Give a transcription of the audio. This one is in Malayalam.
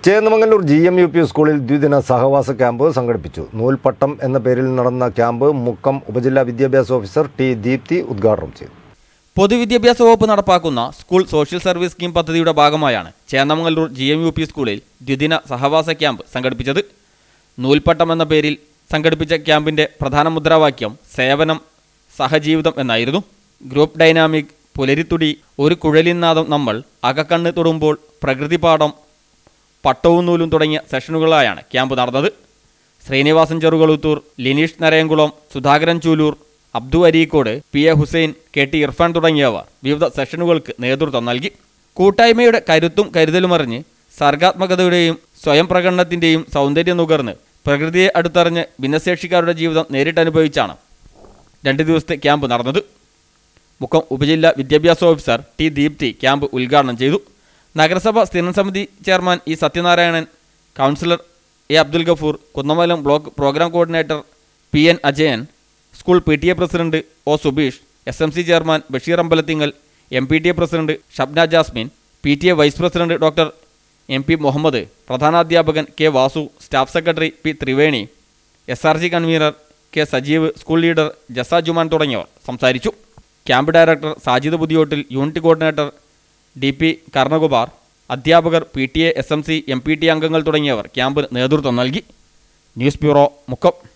Chennamangalur G M U P സ്കൂളിൽ ദ്വിദിന സഹവാസ ക്യാമ്പ് സംഘടിപ്പിച്ചു നൂൽപ്പട്ടം എന്ന പേരിൽ നടന്ന ക്യാമ്പ് മുക്കം ഉപജില്ലാ വിദ്യാഭ്യാസ ഓഫീസർ ടി ദീപ്തി ഉദ്ഘാടനം ചെയ്തു പൊതുവിദ്യാഭ്യാസ വകുപ്പ് നടപ്പാക്കുന്ന സ്കൂൾ സോഷ്യൽ സർവീസ് സ്കീം പദ്ധതിയുടെ ഭാഗമായാണ് Chennamangaloor G M U P സ്കൂളിൽ ദ്വിദിന സഹവാസ ക്യാമ്പ് സംഘടിപ്പിച്ചത് നൂൽപ്പട്ടം എന്ന പേരിൽ സംഘടിപ്പിച്ച ക്യാമ്പിന്റെ പ്രധാന മുദ്രാവാക്യം സേവനം സഹജീവിതം എന്നായിരുന്നു ഗ്രൂപ്പ് ഡൈനാമിക് പുലരിത്തുടി ഒരു കുഴലിനാദം നമ്മൾ അകക്കണ്ണ് തൊടുമ്പോൾ പ്രകൃതിപാഠം പട്ടവും നൂലും തുടങ്ങിയ സെഷനുകളായാണ് ക്യാമ്പ് നടന്നത് Srinivasan Cherukaluthur Lineesh Narayamkulam Sudhakaran Chooloor Abdu Areekode P A Hussain K T Irfan തുടങ്ങിയവർ വിവിധ സെഷനുകൾക്ക് നേതൃത്വം നൽകി കൂട്ടായ്മയുടെ കരുത്തും കരുതലുമറിഞ്ഞ് സർഗാത്മകതയുടെയും സ്വയം പ്രകടനത്തിൻ്റെയും സൗന്ദര്യം നുകർന്ന് പ്രകൃതിയെ അടുത്തറിഞ്ഞ് ഭിന്നശേഷിക്കാരുടെ ജീവിതം നേരിട്ടനുഭവിച്ചാണ് രണ്ട് ദിവസത്തെ ക്യാമ്പ് നടന്നത് മുക്കം ഉപജില്ലാ വിദ്യാഭ്യാസ ഓഫീസർ ടി ദീപ്തി ക്യാമ്പ് ഉദ്ഘാടനം ചെയ്തു നഗരസഭ സ്ഥിരം സമിതി chairman E Sathyanarayanan councillor A Abdul Gafoor Kunnamalam block programme coordinator P N Ajayan school P T A president O Subeesh S M C chairman Basheer Ambalathingal M P T A president Shabna Jasmin P T A vice president doctor M P Muhammad പ്രധാനാധ്യാപകൻ K Vasu staff secretary P Triveni S R G convener K Sajeev school leader Jasa Juman തുടങ്ങിയവർ സംസാരിച്ചു camp director Sajid പുതിയോട്ടിൽ unit coordinator D P Karnakumar അധ്യാപകർ P T A S M C M P T അംഗങ്ങൾ തുടങ്ങിയവർ ക്യാമ്പിന് നേതൃത്വം നൽകി ന്യൂസ് ബ്യൂറോ മുക്കം